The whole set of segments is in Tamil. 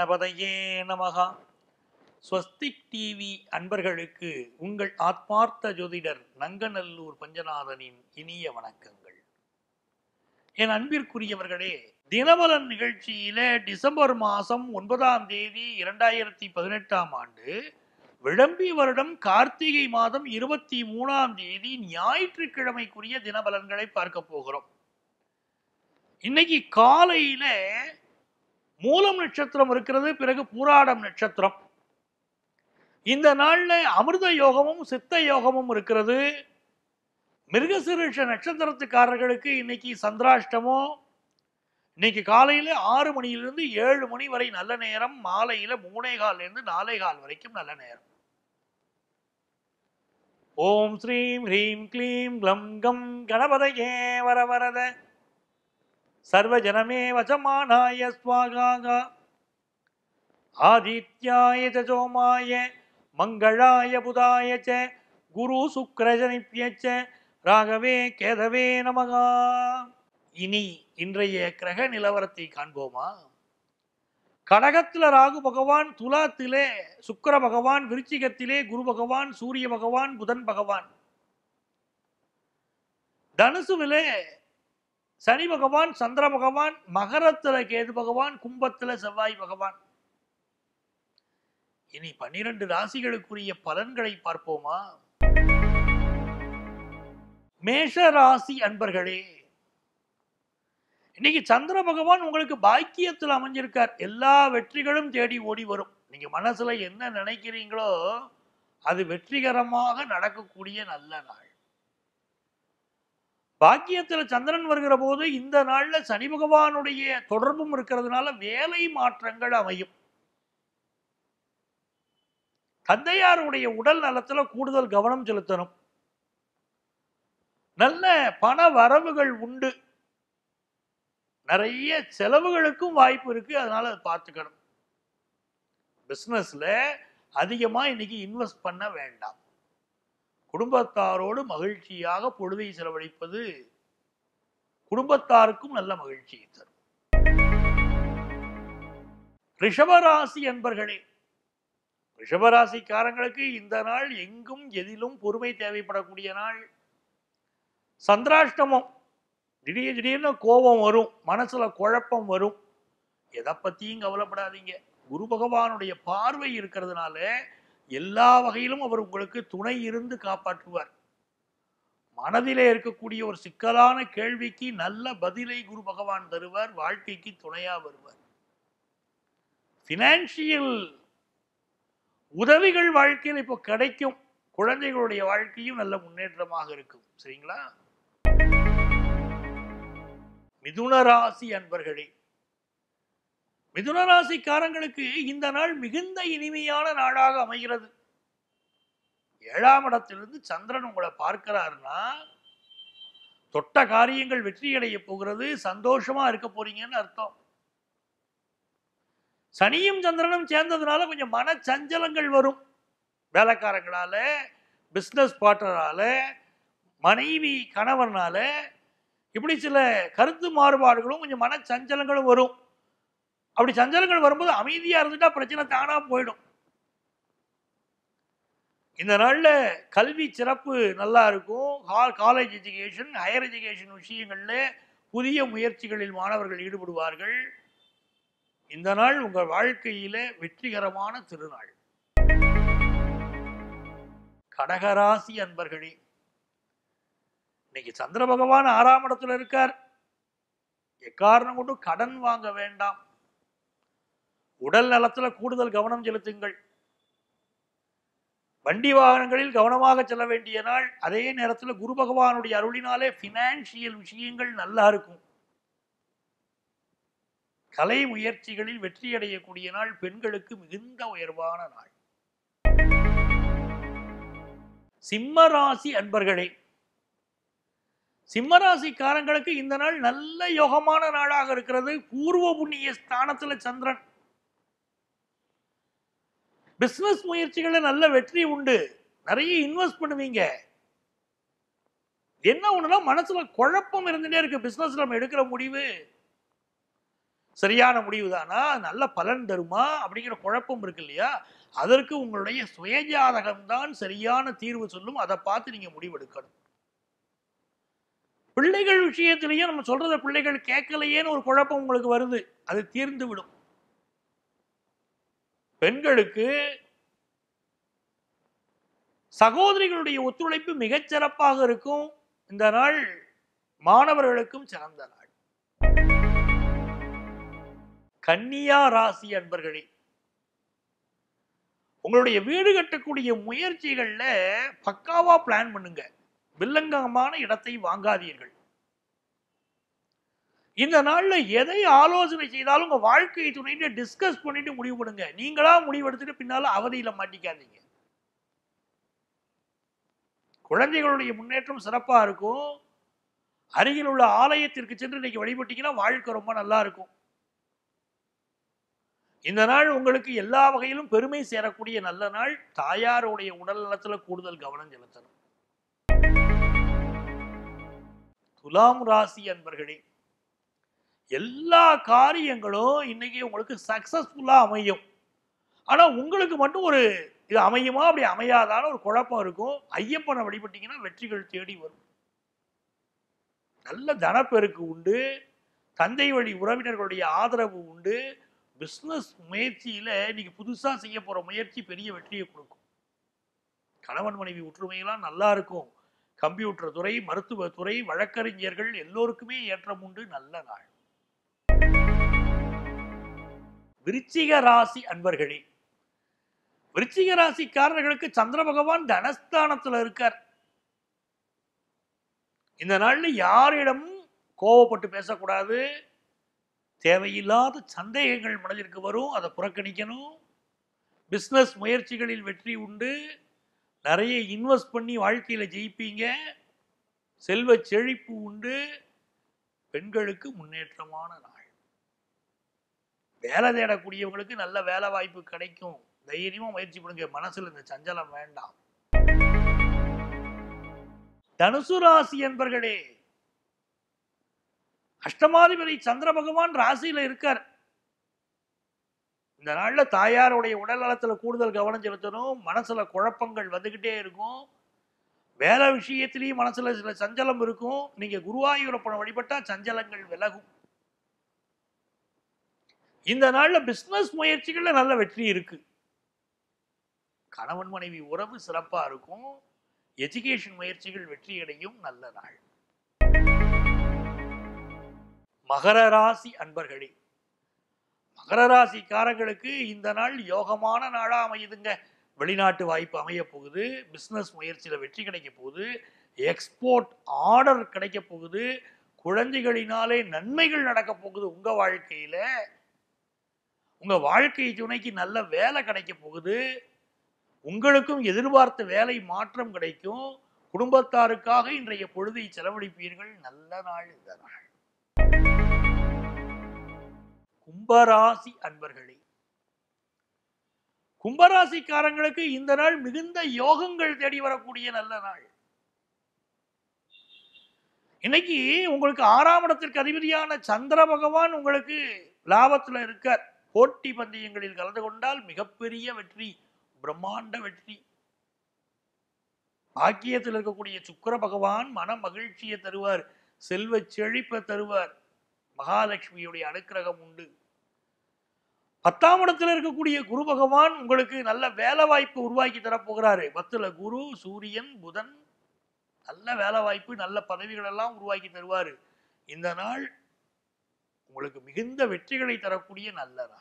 கணபதையே நமகா ஸ்வஸ்திக் டிவி அன்பர்களுக்கு உங்கள் ஆத்மார்த்த ஜோதிடர் நங்கநல்லூர் பஞ்சநாதனின் இனிய வணக்கங்கள் என் அன்பிற்குரியவர்களே தினபலன் நிகழ்ச்சியில டிசம்பர் மாதம் ஒன்பதாம் தேதி இரண்டாயிரத்தி பதினெட்டாம் ஆண்டு விளம்பி வருடம் கார்த்திகை மாதம் இருபத்தி மூணாம் தேதி ஞாயிற்றுக்கிழமைக்குரிய தினபலன்களை பார்க்க போகிறோம் இன்னைக்கு காலையில மூலம் நட்சத்திரம் இருக்கிறது பிறகு பூராடம் நட்சத்திரம் இந்த நாள்ல அமிர்த யோகமும் சித்த யோகமும் இருக்கிறது மிருகசிருஷ நட்சத்திரத்துக்காரர்களுக்கு இன்னைக்கு சந்திராஷ்டமம் இன்னைக்கு காலையில ஆறு மணியிலிருந்து ஏழு மணி வரை நல்ல நேரம் மாலையில மூணே கால்ல இருந்து நாலே கால் வரைக்கும் நல்ல நேரம் ஓம் ஸ்ரீம் ஹ்ரீம் க்ளீம் க்ளம் கம் கணபதையே வரவரத சர்வஜனமே வசமானாய ஸ்வாகாகா ஆதித்யாய ச சோமாய மங்களாய புதாய ச குரு சுக்கரஜனிப்பியச்ச ராகவே கேதவே நமகா இனி இன்றைய கிரக நிலவரத்தை காண்போமா கடகத்துல ராகு பகவான் துலாத்திலே சுக்கிர பகவான் விருச்சிகத்திலே குரு பகவான் சூரிய பகவான் புதன் பகவான் தனுசுவிலே சனி பகவான் சந்திர பகவான் மகரத்துல கேது பகவான் கும்பத்துல செவ்வாய் பகவான் இனி பன்னிரண்டு ராசிகளுக்குரிய பலன்களை பார்ப்போமா மேஷ ராசி அன்பர்களே இன்னைக்கு சந்திர பகவான் உங்களுக்கு பாக்கியத்தில் அமைஞ்சிருக்கார் எல்லா வெற்றிகளும் தேடி ஓடி வரும் நீங்க மனசுல என்ன நினைக்கிறீங்களோ அது வெற்றிகரமாக நடக்கக்கூடிய நல்ல நாள் பாக்கியத்துல சந்திரன் வருகிற போது இந்த நாள்ல சனி பகவானுடைய தொடர்பும் இருக்கிறதுனால வேலை மாற்றங்கள் அமையும் தந்தையாருடைய உடல் நலத்துல கூடுதல் கவனம் செலுத்தணும் நல்ல பண வரவுகள் உண்டு நிறைய செலவுகளுக்கும் வாய்ப்பு இருக்கு அதனால அதை பார்த்துக்கணும் பிசினஸ்ல அதிகமா இன்னைக்கு இன்வெஸ்ட் பண்ண வேண்டாம் குடும்பத்தாரோடு மகிழ்ச்சியாக பொழுதை செலவழிப்பது குடும்பத்தாருக்கும் நல்ல மகிழ்ச்சியை தரும் ரிஷபராசி என்பர்களே ரிஷபராசிக்காரங்களுக்கு இந்த நாள் எங்கும் எதிலும் பொறுமை தேவைப்படக்கூடிய நாள் சந்திராஷ்டமம் திடீர் திடீர்னு கோபம் வரும் மனசுல குழப்பம் வரும் எதை பத்தியும் கவலைப்படாதீங்க குரு பகவானுடைய பார்வை இருக்கிறதுனால எல்லா வகையிலும் அவர் உங்களுக்கு துணை இருந்து காப்பாற்றுவார் மனதிலே இருக்கக்கூடிய ஒரு சிக்கலான கேள்விக்கு நல்ல பதிலை குரு பகவான் தருவார் வாழ்க்கைக்கு துணையா வருவார் பினான்சியல் உதவிகள் வாழ்க்கையில் இப்போ கிடைக்கும் குழந்தைகளுடைய வாழ்க்கையும் நல்ல முன்னேற்றமாக இருக்கும் சரிங்களா மிதுன ராசி அன்பர்களே மிதுன ராசிக்காரங்களுக்கு இந்த நாள் மிகுந்த இனிமையான நாளாக அமைகிறது ஏழாம் இடத்திலிருந்து சந்திரன் உங்களை பார்க்கிறாருன்னா தொட்ட காரியங்கள் வெற்றியடைய போகிறது சந்தோஷமா இருக்க போறீங்கன்னு அர்த்தம் சனியும் சந்திரனும் சேர்ந்ததுனால கொஞ்சம் மன சஞ்சலங்கள் வரும் வேலைக்காரங்களால பிஸ்னஸ் பார்ட்னரால மனைவி கணவனால இப்படி சில கருத்து மாறுபாடுகளும் கொஞ்சம் மன சஞ்சலங்களும் வரும் அப்படி சஞ்சலங்கள் வரும்போது அமைதியா இருந்துட்டா பிரச்சனை தானா போயிடும் இந்த நாள்ல கல்வி சிறப்பு நல்லா இருக்கும் காலேஜ் எஜுகேஷன் ஹையர் எஜுகேஷன் விஷயங்கள்ல புதிய முயற்சிகளில் மாணவர்கள் ஈடுபடுவார்கள் இந்த நாள் உங்கள் வாழ்க்கையில வெற்றிகரமான திருநாள் கடகராசி அன்பர்களே இன்னைக்கு சந்திர பகவான் ஆறாம் இடத்துல இருக்கார் எக்காரணம் கொண்டு கடன் வாங்க வேண்டாம் உடல் நலத்துல கூடுதல் கவனம் செலுத்துங்கள் வண்டி வாகனங்களில் கவனமாக செல்ல வேண்டிய நாள் அதே நேரத்தில் குரு பகவானுடைய அருளினாலே பினான்சியல் விஷயங்கள் நல்லா இருக்கும் கலை முயற்சிகளில் வெற்றி அடையக்கூடிய நாள் பெண்களுக்கு மிகுந்த உயர்வான நாள் சிம்ம ராசி அன்பர்களே சிம்மராசிக்காரங்களுக்கு இந்த நாள் நல்ல யோகமான நாளாக இருக்கிறது பூர்வ புண்ணிய ஸ்தானத்துல சந்திரன் பிசினஸ் முயற்சிகளில் நல்ல வெற்றி உண்டு நிறைய இன்வெஸ்ட் பண்ணுவீங்க என்ன ஒண்ணுனா மனசுல குழப்பம் இருந்துட்டே இருக்கு பிசினஸ்ல நம்ம எடுக்கிற முடிவு சரியான முடிவு தானா நல்ல பலன் தருமா அப்படிங்கிற குழப்பம் இருக்கு இல்லையா அதற்கு உங்களுடைய சுயஜாதகம் தான் சரியான தீர்வு சொல்லும் அதை பார்த்து நீங்க முடிவெடுக்கணும் பிள்ளைகள் விஷயத்திலையும் நம்ம சொல்றத பிள்ளைகள் கேட்கலையேன்னு ஒரு குழப்பம் உங்களுக்கு வருது அது தீர்ந்து விடும் பெண்களுக்கு சகோதரிகளுடைய ஒத்துழைப்பு மிகச் சிறப்பாக இருக்கும் இந்த நாள் மாணவர்களுக்கும் சிறந்த நாள் கன்னியா ராசி அன்பர்களே உங்களுடைய வீடு கட்டக்கூடிய முயற்சிகள்ல பக்காவா பிளான் பண்ணுங்க வில்லங்கமான இடத்தை வாங்காதீர்கள் இந்த நாள்ல எதை ஆலோசனை செய்தாலும் உங்க வாழ்க்கை துணைன்னு டிஸ்கஸ் பண்ணிட்டு முடிவு பண்ணுங்க நீங்களா முடிவு எடுத்துட்டு பின்னால அவதியில மாட்டிக்காதீங்க குழந்தைகளுடைய முன்னேற்றம் சிறப்பா இருக்கும் அருகில் உள்ள ஆலயத்திற்கு சென்று இன்னைக்கு வழிபட்டீங்கன்னா வாழ்க்கை ரொம்ப நல்லா இருக்கும் இந்த நாள் உங்களுக்கு எல்லா வகையிலும் பெருமை சேரக்கூடிய நல்ல நாள் தாயாருடைய உடல் நலத்துல கூடுதல் கவனம் செலுத்தணும் துலாம் ராசி அன்பர்களே எல்லா காரியங்களும் இன்னைக்கு உங்களுக்கு சக்சஸ்ஃபுல்லா அமையும் ஆனா உங்களுக்கு மட்டும் ஒரு இது அமையுமா அப்படி அமையாதான ஒரு குழப்பம் இருக்கும் ஐயப்பனை வழிபட்டீங்கன்னா வெற்றிகள் தேடி வரும் நல்ல தனப்பெருக்கு உண்டு தந்தை வழி உறவினர்களுடைய ஆதரவு உண்டு பிஸ்னஸ் முயற்சியில இன்னைக்கு புதுசா செய்ய போற முயற்சி பெரிய வெற்றியை கொடுக்கும் கணவன் மனைவி ஒற்றுமையெல்லாம் நல்லா இருக்கும் கம்ப்யூட்டர் துறை மருத்துவ துறை வழக்கறிஞர்கள் எல்லோருக்குமே ஏற்றம் உண்டு நல்ல நாள் விருச்சிக ராசி அன்பர்களே விருச்சிக ராசிக்காரர்களுக்கு சந்திர பகவான் தனஸ்தானத்துல இருக்கார் இந்த நாள்ல யாரிடமும் கோவப்பட்டு பேசக்கூடாது தேவையில்லாத சந்தேகங்கள் மனதிற்கு வரும் அதை புறக்கணிக்கணும் பிஸ்னஸ் முயற்சிகளில் வெற்றி உண்டு நிறைய இன்வெஸ்ட் பண்ணி வாழ்க்கையில ஜெயிப்பீங்க செல்வ செழிப்பு உண்டு பெண்களுக்கு முன்னேற்றமான நாள் வேலை தேடக்கூடியவங்களுக்கு நல்ல வேலை வாய்ப்பு கிடைக்கும் தைரியமா முயற்சி பண்ணுங்க மனசுல இந்த சஞ்சலம் வேண்டாம் தனுசு ராசி என்பர்களே அஷ்டமாதிபதி சந்திர பகவான் ராசியில இருக்கார் இந்த நாள்ல தாயாருடைய உடல் நலத்துல கூடுதல் கவனம் செலுத்தணும் மனசுல குழப்பங்கள் வந்துகிட்டே இருக்கும் வேலை விஷயத்திலையும் மனசுல சில சஞ்சலம் இருக்கும் நீங்க குருவாயூரப்பனை வழிபட்டா சஞ்சலங்கள் விலகும் இந்த நாள்ல பிசினஸ் முயற்சிகள்ல நல்ல வெற்றி இருக்கு கணவன் மனைவி உறவு சிறப்பா இருக்கும் எஜுகேஷன் முயற்சிகள் வெற்றி அடையும் நல்ல நாள் மகர ராசி அன்பர்களே மகர ராசிக்காரங்களுக்கு இந்த நாள் யோகமான நாளா அமையுதுங்க வெளிநாட்டு வாய்ப்பு அமைய போகுது பிசினஸ் முயற்சியில வெற்றி கிடைக்க போகுது எக்ஸ்போர்ட் ஆர்டர் கிடைக்க போகுது குழந்தைகளினாலே நன்மைகள் நடக்க போகுது உங்க வாழ்க்கையில உங்க வாழ்க்கை துணைக்கு நல்ல வேலை கிடைக்க போகுது உங்களுக்கும் எதிர்பார்த்த வேலை மாற்றம் கிடைக்கும் குடும்பத்தாருக்காக இன்றைய பொழுதை செலவழிப்பீர்கள் நல்ல நாள் இந்த நாள் கும்பராசி அன்பர்களே கும்பராசிக்காரங்களுக்கு இந்த நாள் மிகுந்த யோகங்கள் தேடி வரக்கூடிய நல்ல நாள் இன்னைக்கு உங்களுக்கு ஆறாம் இடத்திற்கு அதிபதியான சந்திர பகவான் உங்களுக்கு லாபத்துல இருக்கார் போட்டி பந்தயங்களில் கலந்து கொண்டால் மிகப்பெரிய வெற்றி பிரம்மாண்ட வெற்றி பாக்கியத்தில் இருக்கக்கூடிய சுக்கிர பகவான் மன மகிழ்ச்சியை தருவார் செல்வ செழிப்பை தருவார் மகாலட்சுமியுடைய அனுக்கிரகம் உண்டு பத்தாம் இடத்துல இருக்கக்கூடிய குரு பகவான் உங்களுக்கு நல்ல வேலை வாய்ப்பு உருவாக்கி தரப்போகிறாரு பத்துல குரு சூரியன் புதன் நல்ல வேலை வாய்ப்பு நல்ல பதவிகள் எல்லாம் உருவாக்கி தருவாரு இந்த நாள் உங்களுக்கு மிகுந்த வெற்றிகளை தரக்கூடிய நல்ல நாள்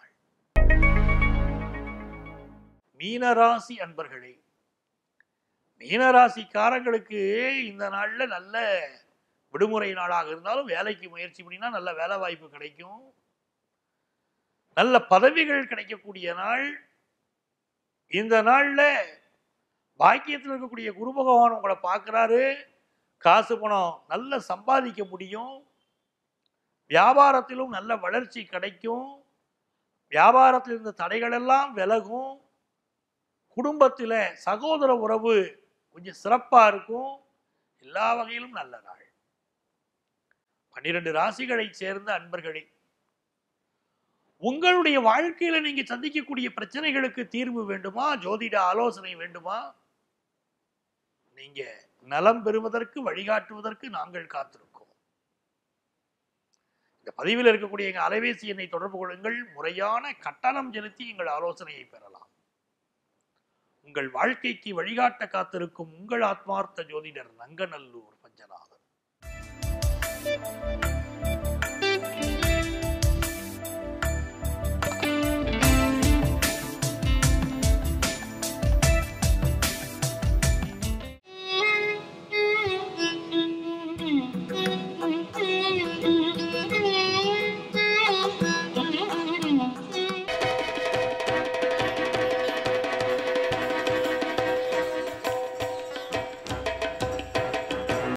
மீனராசி அன்பர்களே மீனராசிக்காரங்களுக்கு இந்த நாள்ல நல்ல விடுமுறை நாளாக இருந்தாலும் வேலைக்கு முயற்சி பண்ணினா நல்ல வேலை வாய்ப்பு கிடைக்கும் நல்ல பதவிகள் கிடைக்கக்கூடிய நாள் இந்த நாள்ல பாக்கியத்தில் இருக்கக்கூடிய குரு பகவான் உங்களை பார்க்குறாரு காசு பணம் நல்ல சம்பாதிக்க முடியும் வியாபாரத்திலும் நல்ல வளர்ச்சி கிடைக்கும் வியாபாரத்தில் இருந்த தடைகள் எல்லாம் விலகும் குடும்பத்தில் சகோதர உறவு கொஞ்சம் சிறப்பா இருக்கும் எல்லா வகையிலும் நல்ல நாள் பன்னிரண்டு ராசிகளை சேர்ந்த அன்பர்களே உங்களுடைய வாழ்க்கையில நீங்க சந்திக்கக்கூடிய பிரச்சனைகளுக்கு தீர்வு வேண்டுமா ஜோதிட ஆலோசனை வேண்டுமா நீங்க நலம் பெறுவதற்கு வழிகாட்டுவதற்கு நாங்கள் காத்திருக்கோம் இந்த பதிவில் இருக்கக்கூடிய எங்கள் அலைபேசி எண்ணை தொடர்பு கொள்ளுங்கள் முறையான கட்டணம் செலுத்தி எங்கள் ஆலோசனையை பெறலாம் உங்கள் வாழ்க்கைக்கு வழிகாட்ட காத்திருக்கும் உங்கள் ஆத்மார்த்த ஜோதிடர் நங்கநல்லூர் பஞ்சநாதன்